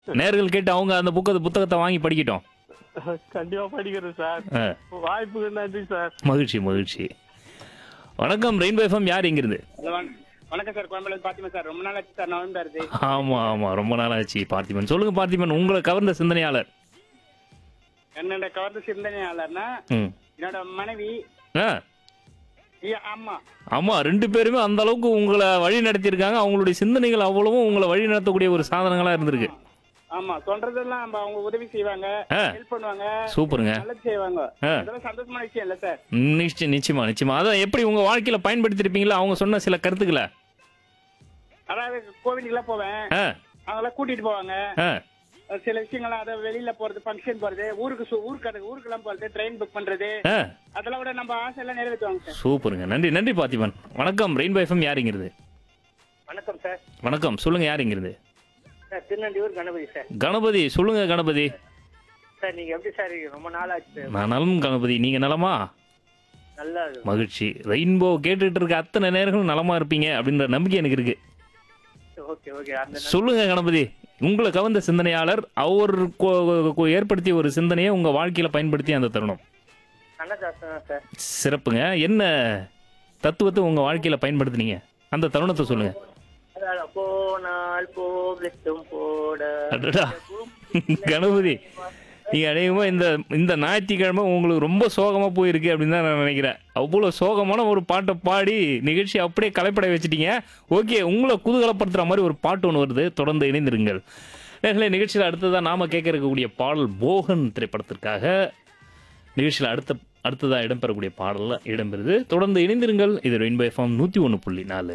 நேர்கள் கேட்டு அவங்க அந்த புக்கத்தை புத்தகத்தை வாங்கி படிக்கட்டும் கண்டிப்பா படிக்கிறேன் சார் ஆ, வாய்ப்புக்கு நன்றி சார் மகிழ்ச்சி மகிழ்ச்சி வணக்கம் ரெயின்போ எஃப்எம் யார் எங்கிருந்து ஹலோ வண- வணக்கம் சார் கோயம்பேடு பாத்திமா சார் ரொம்ப நாள் ஆச்சு சார் நான் வந்து ஆமா ஆமா ரொம்ப நாள் ஆச்சு பார்த்திபன் சொல்லுங்க பார்த்திபன் உங்களை கவர்ந்த சிந்தனையாளர் என்னோட கவர்ந்த சிந்தனையாளர்னா ம் என்னோட மனைவி ஆ ஐயா, ஆமா ஆமா ரெண்டு பேருமே அந்த அளவுக்கு உங்களை வழி நடத்தியிருக்காங்க அவங்களுடைய சிந்தனைகள் அவ்வளவும் உங்களை வழி நடத்தக்கூடிய ஒரு சாதனங்களா இருந்திருக்கு ஆமா சொல்றதெல்லாம் நம்ம அவங்க உதவி செய்வாங்க ஆ. ஹெல்ப் பண்ணுவாங்க சூப்பருங்க நல்லது செய்வாங்க ஆ. அதெல்லாம் சந்தோஷமான விஷயம் இல்ல சார் நிச்சயம் நிச்சயமா நிச்சயமா அதான் எப்படி உங்க வாழ்க்கையில பயன்படுத்திருப்பீங்களா அவங்க சொன்ன சில கருத்துக்களை அதாவது கோவிலுக்கு எல்லாம் போவேன் ஆ அவங்களாம் கூட்டிட்டு போவாங்க ஆ சில விஷயங்கள்லாம் அதை வெளியில போறது ஃபங்க்ஷன் போறது ஊருக்கு சு- ஊருக்கு ஊருக்கெல்லாம் போறது ட்ரெயின் புக் பண்றது ஆ அதெல்லாம் விட நம்ம ஆசை எல்லாம் நிறைவேற்றுவாங்க சார் சூப்பருங்க நன்றி நன்றி பார்த்திபன் வணக்கம் ரெயின்போ எஃப்எம் யாருங்கிறது வணக்கம் சார் வணக்கம் சொல்லுங்க யாருங்கிறது சார் திருநண்டியூர் கணபதி சார் கணபதி சொல்லுங்க கணபதி சார் நீங்க எப்படி சார் ரொம்ப நாள் ஆச்சு நான் நலம் கணபதி நீங்க நலமா நல்லா மகிழ்ச்சி ரெயின்போ கேட்டுட்டு இருக்க அத்தனை நேரங்களும் நலமா இருப்பீங்க அப்படின்ற நம்பிக்கை எனக்கு இருக்கு ஓகே ஓகே அந்த சொல்லுங்க கணபதி உங்களை கவர்ந்த சிந்தனையாளர் அவர் கொ- கொ- ஏற்படுத்திய ஒரு சிந்தனையை உங்க வாழ்க்கையில பயன்படுத்தி அந்த தருணம் கண்ணதாசன் தான் சார் சிறப்புங்க என்ன தத்துவத்தை உங்க வாழ்க்கையில பயன்படுத்துனீங்க அந்த தருணத்தை சொல்லுங்க அதாவது போனால் போகட்டும் போட அடடா கணபதி நீங்க அநேகமா இந்த இந்த ஞாயிற்றுக்கிழமை உங்களுக்கு ரொம்ப சோகமா போயிருக்கு அப்படின்னு தான் நான் நினைக்கிறேன் அவ்வளோ சோகமான ஒரு பாட்டை பாடி நிகழ்ச்சி அப்படியே கலைப்பட வச்சுட்டீங்க ஓகே உங்களை குதூகலப்படுத்துற மாதிரி ஒரு பாட்டு ஒன்று வருது தொடர்ந்து இணைந்திருங்கள் நேர்களே நிகழ்ச்சியில் அடுத்ததாக நாம கேட்க இருக்கக்கூடிய பாடல் போகன் திரைப்படத்திற்காக நிகழ்ச்சியில் அடுத்த அடுத்ததாக இடம்பெறக்கூடிய பாடலில் இடம்பெறுது தொடர்ந்து இணைந்திருங்கள் இது ரெயின்போ எஃப்எம் நூற்றி ஒன்று புள்ளி நாலு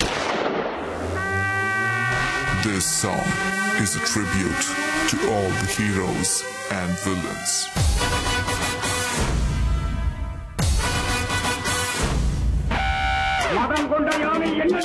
This song is a tribute to all the heroes and villains. மதம் கொண்ட யானை என்ன